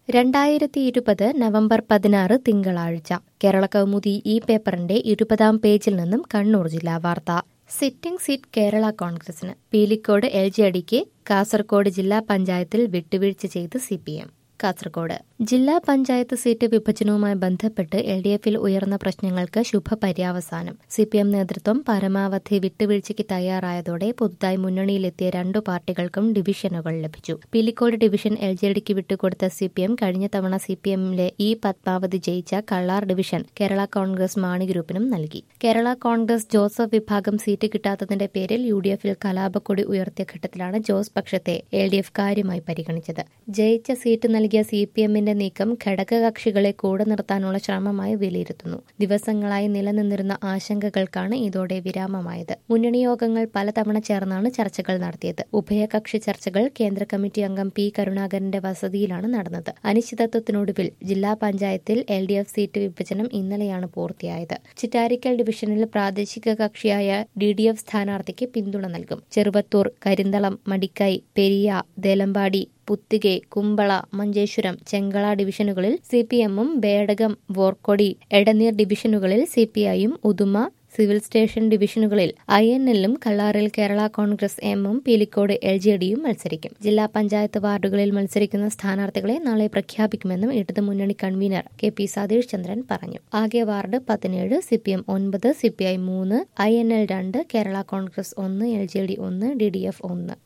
രണ്ടായിരത്തി ഇരുപത് നവംബർ പതിനാറ് തിങ്കളാഴ്ച കേരള കൗമുദി ഈ പേപ്പറിന്റെ ഇരുപതാം പേജിൽ നിന്നും കണ്ണൂർ ജില്ലാ വാർത്ത സിറ്റിംഗ് സീറ്റ് കേരള കോൺഗ്രസിന് പീലിക്കോട് എൽ ജെ ഡിക്ക് കാസർകോട് ജില്ലാ പഞ്ചായത്തിൽ വിട്ടുവീഴ്ച ചെയ്ത് സി പി എം കാസർകോട് ജില്ലാ പഞ്ചായത്ത് സീറ്റ് വിഭജനവുമായി ബന്ധപ്പെട്ട് എൽ ഡി എഫിൽ ഉയർന്ന പ്രശ്നങ്ങൾക്ക് ശുഭപര്യവസാനം സി പി എം നേതൃത്വം പരമാവധി വിട്ടുവീഴ്ചയ്ക്ക് തയ്യാറായതോടെ പുതുതായി മുന്നണിയിലെത്തിയ രണ്ടു പാർട്ടികൾക്കും ഡിവിഷനുകൾ ലഭിച്ചു പിലിക്കോട് ഡിവിഷൻ എൽ ജെ ഡിക്ക് വിട്ടുകൊടുത്ത സി പി എം കഴിഞ്ഞ തവണ സി പി എമ്മിലെ ഈ പത്മാവധി ജയിച്ച കള്ളാർ ഡിവിഷൻ കേരള കോൺഗ്രസ് മാണി ഗ്രൂപ്പിനും നൽകി കേരള കോൺഗ്രസ് ജോസഫ് വിഭാഗം സീറ്റ് കിട്ടാത്തതിന്റെ പേരിൽ യു ഡി എഫിൽ കലാപക്കൊടി ഉയർത്തിയ ഘട്ടത്തിലാണ് ജോസ് പക്ഷത്തെ എൽ ഡി എഫ് കാര്യമായി പരിഗണിച്ചത് ജയിച്ച സീറ്റ് നൽകിയ സി പി എമ്മിന്റെ നീക്കം ഘടകകക്ഷികളെ കൂടെ നിർത്താനുള്ള ശ്രമമായി വിലയിരുത്തുന്നു ദിവസങ്ങളായി നിലനിന്നിരുന്ന ആശങ്കകൾക്കാണ് ഇതോടെ വിരാമമായത് മുന്നണി യോഗങ്ങൾ പലതവണ ചേർന്നാണ് ചർച്ചകൾ നടത്തിയത് ഉഭയകക്ഷി ചർച്ചകൾ കേന്ദ്ര കമ്മിറ്റി അംഗം പി കരുണാകരന്റെ വസതിയിലാണ് നടന്നത് അനിശ്ചിതത്വത്തിനൊടുവിൽ ജില്ലാ പഞ്ചായത്തിൽ എൽ ഡി എഫ് സീറ്റ് വിഭജനം ഇന്നലെയാണ് പൂർത്തിയായത് ചിറ്റാരിക്കൽ ഡിവിഷനിൽ പ്രാദേശിക കക്ഷിയായ ഡി ഡി എഫ് സ്ഥാനാർത്ഥിക്ക് പിന്തുണ നൽകും ചെറുവത്തൂർ കരിന്തളം മടിക്കൈ പെരിയ ദേലമ്പാടി പുത്തികെ കുമ്പള മഞ്ചേശ്വരം ചെങ്കള ഡിവിഷനുകളിൽ സി പി എമ്മും ബേഡകം വോർക്കൊടി എടനീർ ഡിവിഷനുകളിൽ സി പി ഐയും ഉദുമ സിവിൽ സ്റ്റേഷൻ ഡിവിഷനുകളിൽ ഐ എൻ എല്ലും കള്ളാറിൽ കേരള കോൺഗ്രസ് എമ്മും പീലിക്കോട് എൽ ജെ ഡിയും മത്സരിക്കും ജില്ലാ പഞ്ചായത്ത് വാർഡുകളിൽ മത്സരിക്കുന്ന സ്ഥാനാർത്ഥികളെ നാളെ പ്രഖ്യാപിക്കുമെന്നും ഇടതു മുന്നണി convener K P Satheesh Chandran പറഞ്ഞു ആകെ വാർഡ് പതിനേഴ് സി പി എം ഒൻപത് സി പി ഐ മൂന്ന് ഐ എൻ എൽ രണ്ട് കേരള കോൺഗ്രസ് ഒന്ന് എൽ ജെ ഡി ഒന്ന് ഡി ഡി എഫ് ഒന്ന്